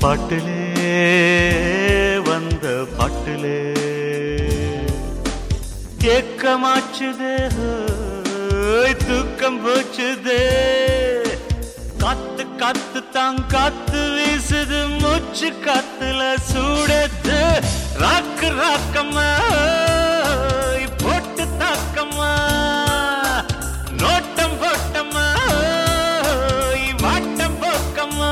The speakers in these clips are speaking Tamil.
பாட்டிலே வந்த பாட்டிலே ஏக்கமாச்சுதே ஹோய், தூக்கம் போச்சுதே காத்து காத்து தான் காத்து வீசுது மூச்சு காத்துல சூடத்து ராக்கு ராக்கம்மா ஹோய், போட்டு தாக்கம்மா நோட்டம் போட்டம்மா ஹோய், வாட்டம் போக்கம்மா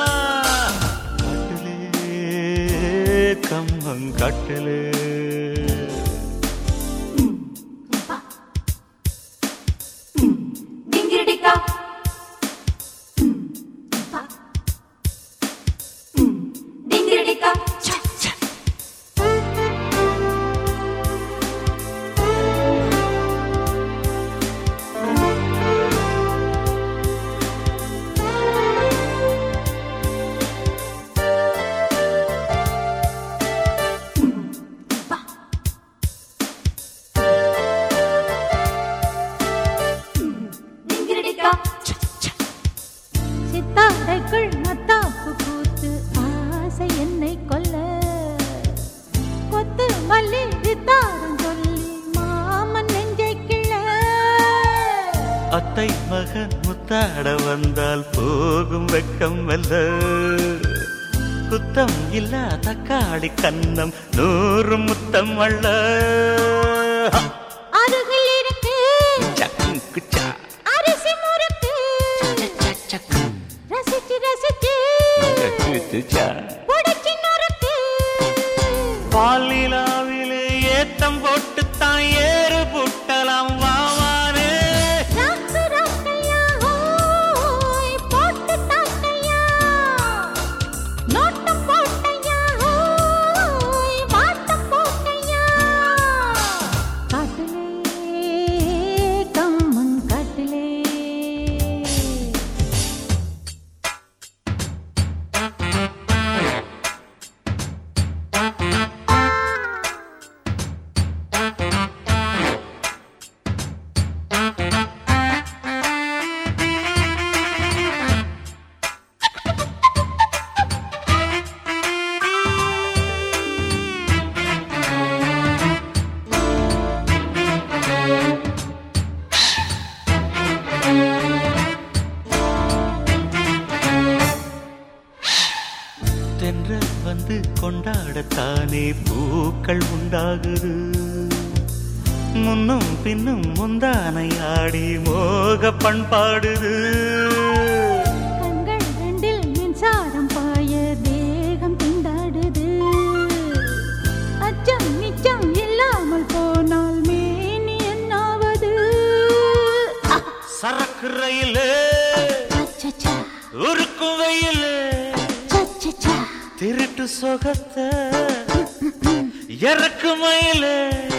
காட்டிலே கம்மம் காட்டிலே டிங்கிரிடிக்கா டிங்கிரிடிக்கா டிங்கிரிடிக்கா சித்தாடைக்குள் மத்தாப்பு கூத்து ஆசை என்னை கொல்ல கொத்து மல்லி வித்தாரம் சொல்லி மாமன் நெஞ்சை கிள்ள அத்தை மகன் முத்தாட வந்தால் போகும் வெக்கம் வல்ல குத்தம் இல்ல தக்காளி கன்னம் நூறு முத்தம் அல்ல அருகில் இருக்கு சக்கு குச்சா அரிசி முறுக்கு ரசிச்சு ரசிச்சு குத்துச்சா. புடிச்சு நொறுக்கு பாலிலாவிலே ஏத்தம் போட்டு தான் ஏறு புட்டலாம் வாவானே ராக்கு ராக்கையா ஹோய் போட்டு தாக்கையா நோட்டம் போட்டையா ஹோய் வாட்டம் போட்டையா காட்டிலே கம்மன் காட்டிலே தென்றல் வந்து கொண்டாடத்தானே பூக்கள் உண்டாகுது முன்னும் பின்னும் முந்தானை ஆடி மோக பண்பாடுது கண்கள் ரெண்டில் மின்சாரம் பாய தேகம் திண்டாடுது அச்சம் நிச்சம் இல்லாமல் போனால் மேனி என்னாவது சரக்கு ரயிலு அச்சச்சா, உருக்கு வெயிலு சச்சச்சா. திருட்டு சொகத்தை இறக்கு மயிலு